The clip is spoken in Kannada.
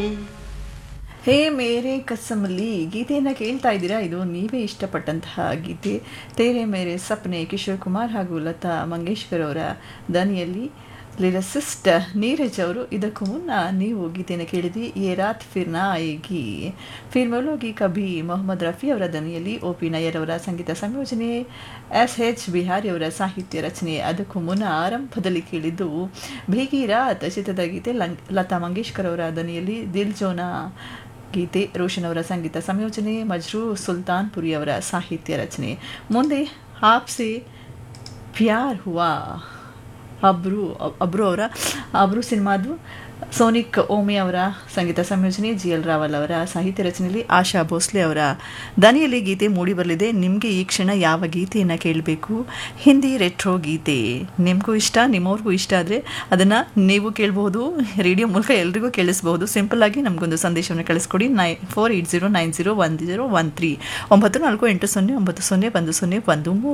ಹೇ ಮೇರೆ ಕಸಮಲ್ಲಿ ಗೀತೆಯನ್ನು ಕೇಳ್ತಾ ಇದ್ದೀರಾ ಇದು ನೀವೇ ಇಷ್ಟಪಟ್ಟಂತಹ ಗೀತೆ ತೇರೆ ಮೇರೆ ಸಪ್ನೆ ಕಿಶೋರ್ ಕುಮಾರ್ ಹಾಗೂ ಲತಾ ಮಂಗೇಶ್ಕರ್ ಅವರ ದನಿಯಲ್ಲಿ ಲಿರಸಿಸ್ಟ್ ನೀರಜ್ ಅವರು ಇದಕ್ಕೂ ಮುನ್ನ ನೀವು ಗೀತೆಯನ್ನು ಕೇಳಿದ್ವಿ ಏ ರಾತ್ ಫಿರ್ ನಾ ಆಯೇಗಿ ಫಿರ್ ಮೊಲೋಗಿ ಕಭಿ ಮೊಹಮ್ಮದ್ ರಫಿ ಅವರ ದನಿಯಲ್ಲಿ ಒ ಪಿ ನಯ್ಯರ್ ಅವರ ಸಂಗೀತ ಸಂಯೋಜನೆ ಎಸ್ ಎಚ್ ಬಿಹಾರಿ ಅವರ ಸಾಹಿತ್ಯ ರಚನೆ ಅದಕ್ಕೂ ಮುನ್ನ ಆರಂಭದಲ್ಲಿ ಕೇಳಿದ್ದು ಭೇಗಿ ರಾತ್ ಚಿತ್ರದ ಗೀತೆ ಲಂಗ್ ಲತಾ ಮಂಗೇಶ್ಕರ್ ಅವರ ದನಿಯಲ್ಲಿ ದಿಲ್ ಜೋನಾ ಗೀತೆ ರೋಷನ್ ಅವರ ಸಂಗೀತ ಸಂಯೋಜನೆ ಮಜ್ರೂ ಸುಲ್ತಾನ್ಪುರಿ ಅವರ ಸಾಹಿತ್ಯ ರಚನೆ ಮುಂದೆ ಆಪ್ಸೆ ಪ್ಯಾರ್ ಹುವಾ ಅಬ್ರು ಅಬ್ರು ಅವರ ಅಬ್ರು ಸಿನಿಮಾದು ಸೋನಿಕ್ ಓಮಿ ಅವರ ಸಂಗೀತ ಸಂಯೋಜನೆ ಜಿ ಎಲ್ ರಾವಲ್ ಅವರ ಸಾಹಿತ್ಯ ರಚನೆಯಲ್ಲಿ ಆಶಾ ಭೋಸ್ಲೆ ಅವರ ದನಿಯಲ್ಲಿ ಗೀತೆ ಮೂಡಿ ಬರಲಿದೆ ನಿಮಗೆ ಈ ಕ್ಷಣ ಯಾವ ಗೀತೆಯನ್ನು ಕೇಳಬೇಕು ಹಿಂದಿ ರೆಟ್ರೋ ಗೀತೆ ನಿಮಗೂ ಇಷ್ಟ ನಿಮ್ಮವ್ರಿಗೂ ಇಷ್ಟ ಆದರೆ ಅದನ್ನು ನೀವು ಕೇಳಬಹುದು ರೇಡಿಯೋ ಮೂಲಕ ಎಲ್ರಿಗೂ ಕೇಳಿಸಬಹುದು ಸಿಂಪಲ್ ಆಗಿ ನಮಗೊಂದು ಸಂದೇಶವನ್ನು ಕಳಿಸ್ಕೊಡಿ nine four eight zero nine zero one zero one three ಒಂಬತ್ತು ನಾಲ್ಕು ಎಂಟು ಸೊನ್ನೆ ಒಂಬತ್ತು ಸೊನ್ನೆ ಒಂದು ಸೊನ್ನೆ ಒಂದು ಮೂರು